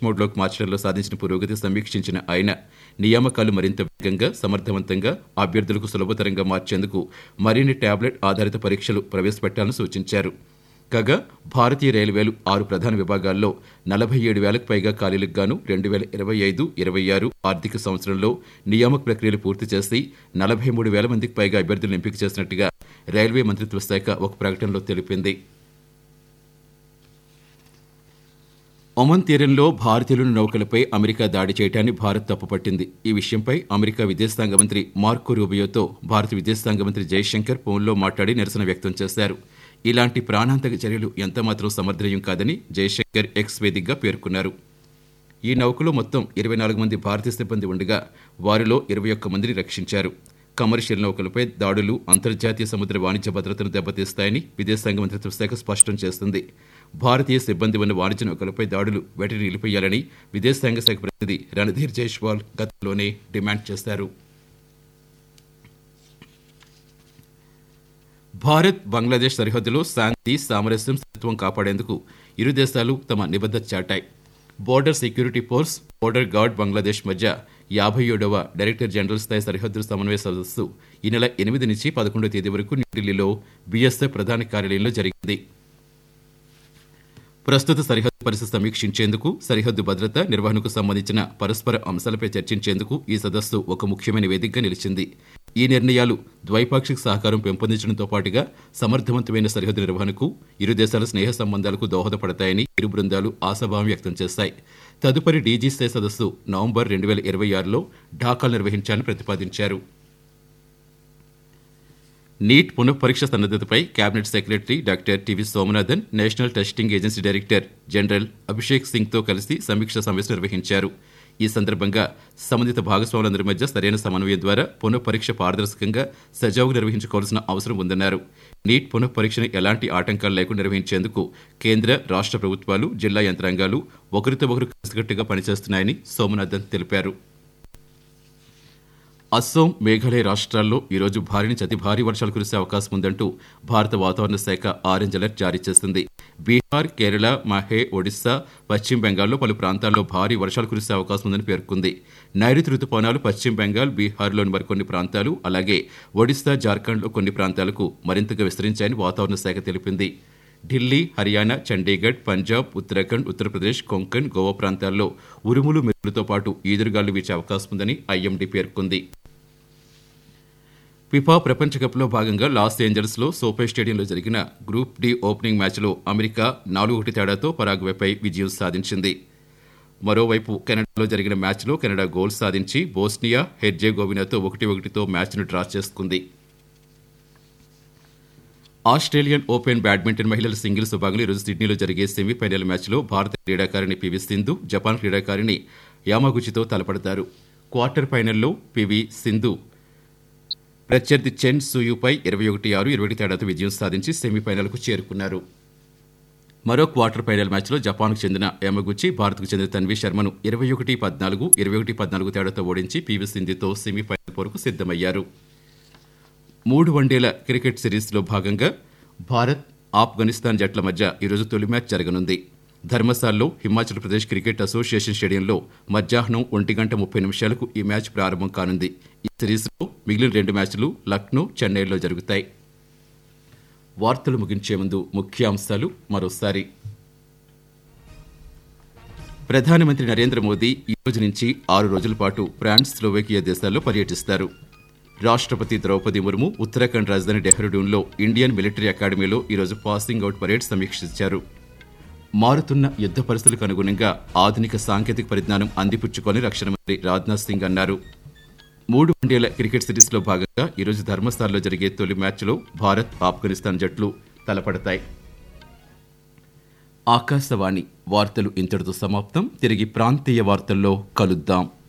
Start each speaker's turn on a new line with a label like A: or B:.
A: మోడ్లోకి మార్చడంలో సాధించిన పురోగతి సమీక్షించిన ఆయన నియామకాలు మరింత వేగంగా సమర్థవంతంగా అభ్యర్థులకు సులభతరంగా మార్చేందుకు మరిన్ని టాబ్లెట్ ఆధారిత పరీక్షలు ప్రవేశపెట్టాలని సూచించారు కాగా భారతీయ రైల్వేలు ఆరు ప్రధాన విభాగాల్లో నలభై ఏడు వేలకు పైగా ఖాళీలకు గాను రెండు వేల ఇరవై ఐదు ఇరవై ఆరు ఆర్థిక సంవత్సరంలో నియామక ప్రక్రియలు పూర్తి చేసి నలభై మూడు వేల మందికి పైగా అభ్యర్థులను ఎంపిక చేసినట్టుగా రైల్వే మంత్రిత్వ శాఖ ఒక ప్రకటనలో తెలిపింది ఒమన్ తీరంలో భారతీయులను నౌకలపై అమెరికా దాడి చేయడాన్ని భారత్ తప్పుపట్టింది ఈ విషయంపై అమెరికా విదేశాంగ మంత్రి మార్కో రూబియోతో భారత విదేశాంగ మంత్రి జయశంకర్ ఫోన్లో మాట్లాడి నిరసన వ్యక్తం చేశారు ఇలాంటి ప్రాణాంతక చర్యలు ఎంతమాత్రం సమర్థనీయం కాదని జయశంకర్ ఎక్స్ వేదికగా పేర్కొన్నారు ఈ నౌకలో మొత్తం ఇరవై నాలుగు మంది భారతీయ సిబ్బంది ఉండగా వారిలో ఇరవై ఒక్క మందిని రక్షించారు కమర్షియల్ నౌకలపై దాడులు అంతర్జాతీయ సముద్ర వాణిజ్య భద్రతను దెబ్బతీస్తాయని విదేశాంగ మంత్రిత్వ శాఖ స్పష్టం చేస్తుంది భారతీయ సిబ్బంది ఉన్న వాణిజ్య నౌకలపై దాడులు వెంటనే నిలిపేయాలని విదేశాంగ శాఖ ప్రతినిధి రణధీర్ జైష్వాల్ గతంలోనే డిమాండ్ చేశారు భారత్ బంగ్లాదేశ్ సరిహద్దులో శాంతి సామరస్యం స్థిరత్వం కాపాడేందుకు ఇరు దేశాలు తమ నిబద్ధత చాటాయి border security force border guard Bangladesh మధ్య యాభై ఏడవ డైరెక్టర్ జనరల్ స్థాయి సరిహద్దు సమన్వయ సదస్సు ఈ నెల ఎనిమిది నుంచి పదకొండవ తేదీ వరకు న్యూఢిల్లీలో బీఎస్ఎఫ్ ప్రధాన కార్యాలయంలో జరిగింది ప్రస్తుత సరిహద్దు పరిస్థితి సమీక్షించేందుకు సరిహద్దు భద్రత నిర్వహణకు సంబంధించిన పరస్పర అంశాలపై చర్చించేందుకు ఈ సదస్సు ఒక ముఖ్యమైన వేదికగా నిలిచింది ఈ నిర్ణయాలు ద్వైపాక్షిక సహకారం పెంపొందించడంతో పాటుగా సమర్థవంతమైన సరిహద్దు నిర్వహణకు ఇరు దేశాల స్నేహ సంబంధాలకు దోహదపడతాయని ఇరు బృందాలు ఆశాభావం వ్యక్తం చేశాయి తదుపరి డీజీసీ సదస్సు నవంబర్ రెండు వేల ఇరవై ఆరులో ఢాకాలో నిర్వహించాలని ప్రతిపాదించారు నీట్ పునఃపరీక్ష సన్నద్దతపై cabinet secretary doctor TV Somanathan national testing agency director general Abhishek సింగ్తో కలిసి సమీక్ష సమావేశం నిర్వహించారు ఈ సందర్భంగా సంబంధిత భాగస్వాములందరి మధ్య సరైన సమన్వయం ద్వారా పునఃపరీక్ష పారదర్శకంగా సజావుగా నిర్వహించుకోవాల్సిన అవసరం ఉందన్నారు నీట్ పునఃపరీక్షను ఎలాంటి ఆటంకాలు లేకుండా నిర్వహించేందుకు కేంద్ర రాష్ట్ర ప్రభుత్వాలు జిల్లా యంత్రాంగాలు ఒకరితో ఒకరు కలిసికట్టుగా పనిచేస్తున్నాయని సోమనాథన్ తెలిపారు అస్సోం మేఘాలయ రాష్ట్రాల్లో ఈరోజు భారీ నుంచి అతి భారీ వర్షాలు కురిసే అవకాశం ఉందంటూ భారత వాతావరణ శాఖ ఆరెంజ్ అలర్ట్ జారీ చేసింది బీహార్ కేరళ మహే ఒడిశా పశ్చిమ బెంగాల్లో పలు ప్రాంతాల్లో భారీ వర్షాలు కురిసే అవకాశం ఉందని పేర్కొంది నైరుతి రుతుపవనాలు పశ్చిమ బెంగాల్ బీహార్లోని మరికొన్ని ప్రాంతాలు అలాగే ఒడిశా జార్ఖండ్లో కొన్ని ప్రాంతాలకు మరింతగా విస్తరించాయని వాతావరణ శాఖ తెలిపింది ఢిల్లీ హర్యానా చండీగఢ్ పంజాబ్ ఉత్తరాఖండ్ ఉత్తరప్రదేశ్ కొంకణ్ గోవా ప్రాంతాల్లో ఉరుములు మెరుపులతో పాటు ఈదురుగాలు వీచే అవకాశం ఉందని ఐఎండీ పేర్కొంది ఫిఫా ప్రపంచ కప్లో భాగంగా లాస్ ఏంజల్స్లో సోపే స్టేడియంలో జరిగిన గ్రూప్ డి ఓపెనింగ్ మ్యాచ్లో అమెరికా నాలుగు ఒకటి తేడాతో పరాగ్వేపై విజయం సాధించింది మరోవైపు కెనడాలో జరిగిన మ్యాచ్లో కెనడా గోల్ సాధించి బోస్నియా హెర్జేగోవినాతో ఒకటి ఒకటితో మ్యాచ్ను డ్రా చేసుకుంది ఆస్ట్రేలియన్ ఓపెన్ బ్యాడ్మింటన్ మహిళల సింగిల్స్ విభాగంలో ఈరోజు సిడ్నీలో జరిగే సెమీఫైనల్ మ్యాచ్లో భారత క్రీడాకారిణి పివి సింధు జపాన్ క్రీడాకారిణి యామాగుచితో తలపడతారు క్వార్టర్ ఫైనల్లో పివి సింధు ప్రత్యర్థి చెన్ సూయుపై ఇరవై ఒకటి ఆరు ఇరవై ఒకటి తేడాతో విజయం సాధించి సెమీఫైనల్కు చేరుకున్నారు మరో క్వార్టర్ ఫైనల్ మ్యాచ్లో జపాన్కు చెందిన యమగుచి భారత్కు చెందిన తన్వీ శర్మను ఇరవై ఒకటి పద్నాలుగు ఇరవై ఒకటి పద్నాలుగు తేడాతో ఓడించి పీవీ సింధుతో సెమీఫైనల్ వరకు సిద్దమయ్యారు మూడు వన్డేల క్రికెట్ సిరీస్లో భాగంగా భారత్ ఆఫ్ఘనిస్తాన్ జట్ల మధ్య ఈరోజు తొలి మ్యాచ్ జరగనుంది ధర్మశాలలో హిమాచల్ ప్రదేశ్ క్రికెట్ అసోసియేషన్ స్టేడియంలో మధ్యాహ్నం ఒంటి గంట ముప్పై నిమిషాలకు ఈ మ్యాచ్ ప్రారంభం కానుంది ఈ సిరీస్లో మిగిలిన రెండు మ్యాచ్లు లక్నో చెన్నైలో జరుగుతాయి వార్తలు ముగించే ముందు ముఖ్యాంశాలు మరోసారి ప్రధానమంత్రి నరేంద్ర మోదీ ఈ రోజు నుంచి ఆరు రోజుల పాటు ఫ్రాన్స్ స్లోవేకియా దేశాల్లో పర్యటిస్తారు రాష్ట్రపతి ద్రౌపది ముర్ము ఉత్తరాఖండ్ రాజధాని డెహ్రాడూన్లో ఇండియన్ మిలిటరీ అకాడమీలో ఈరోజు పాసింగ్ అవుట్ పరేడ్ సమీక్షించారు మారుతున్న యుద్ధ పరిస్థితులకు అనుగుణంగా ఆధునిక సాంకేతిక పరిజ్ఞానం అందిపుచ్చుకొని రక్షణ మంత్రి రాజ్నాథ్ సింగ్ అన్నారు మూడు వన్డేల క్రికెట్ సిరీస్లో భాగంగా ఈరోజు ధర్మస్థాల్లో జరిగే తొలి మ్యాచ్లో భారత్ ఆఫ్ఘనిస్తాన్ జట్లు తలపడతాయి ఆకాశవాణి వార్తలు ఇంతటితో సమాప్తం తిరిగి ప్రాంతీయ వార్తల్లో కలుద్దాం